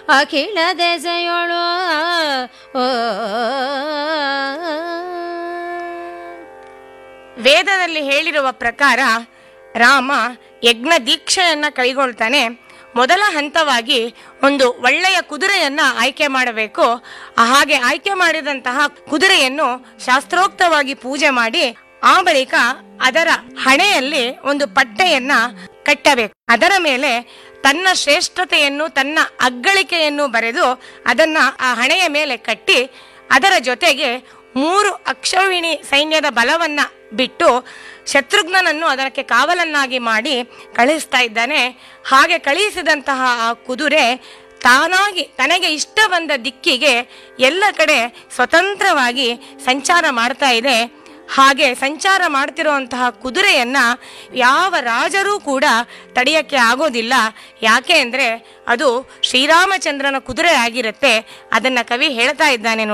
ಅಖಿಲ ದೆಸೆಯೊಳು ಓ ವೇದದಲ್ಲಿ ಹೇಳಿರುವ ಪ್ರಕಾರ ರಾಮ ಯಜ್ಞ ದೀಕ್ಷೆಯನ್ನ ಕೈಗೊಳ್ತಾನೆ ಮೊದಲ ಹಂತವಾಗಿ ಒಂದು ಒಳ್ಳೆಯ ಕುದುರೆಯನ್ನ ಆಯ್ಕೆ ಮಾಡಬೇಕು ಹಾಗೆ ಆಯ್ಕೆ ಮಾಡಿದಂತಹ ಕುದುರೆಯನ್ನು ಶಾಸ್ತ್ರೋಕ್ತವಾಗಿ ಪೂಜೆ ಮಾಡಿ ಆ ಬಳಿಕ ಅದರ ಹಣೆಯಲ್ಲಿ ಒಂದು ಪಟ್ಟೆಯನ್ನ ಕಟ್ಟಬೇಕು ಅದರ ಮೇಲೆ ತನ್ನ ಶ್ರೇಷ್ಠತೆಯನ್ನು ತನ್ನ ಅಗ್ಗಳಿಕೆಯನ್ನು ಬರೆದು ಅದನ್ನ ಆ ಹಣೆಯ ಮೇಲೆ ಕಟ್ಟಿ ಅದರ ಜೊತೆಗೆ ಮೂರು ಅಕ್ಷೌಹಿಣಿ ಸೈನ್ಯದ ಬಲವನ್ನ ಬಿಟ್ಟು ಶತ್ರುಘ್ನನನ್ನು ಅದಕ್ಕೆ ಕಾವಲನ್ನಾಗಿ ಮಾಡಿ ಕಳಿಸ್ತಾ ಇದ್ದಾನೆ ಹಾಗೆ ಕಳುಹಿಸಿದಂತಹ ಆ ಕುದುರೆ ತಾನಾಗಿ ತನಗೆ ಇಷ್ಟ ಬಂದ ದಿಕ್ಕಿಗೆ ಎಲ್ಲ ಕಡೆ ಸ್ವತಂತ್ರವಾಗಿ ಸಂಚಾರ ಮಾಡ್ತಾ ಇದೆ ಹಾಗೆ ಸಂಚಾರ ಮಾಡ್ತಿರುವಂತಹ ಕುದುರೆಯನ್ನ ಯಾವ ರಾಜರೂ ಕೂಡ ತಡೆಯಕ್ಕೆ ಆಗೋದಿಲ್ಲ ಯಾಕೆ ಅಂದ್ರೆ ಅದು ಶ್ರೀರಾಮಚಂದ್ರನ ಕುದುರೆ ಆಗಿರುತ್ತೆ ಅದನ್ನ ಕವಿ ಹೇಳ್ತಾ ಇದ್ದಾನೆ ನೋಡಿ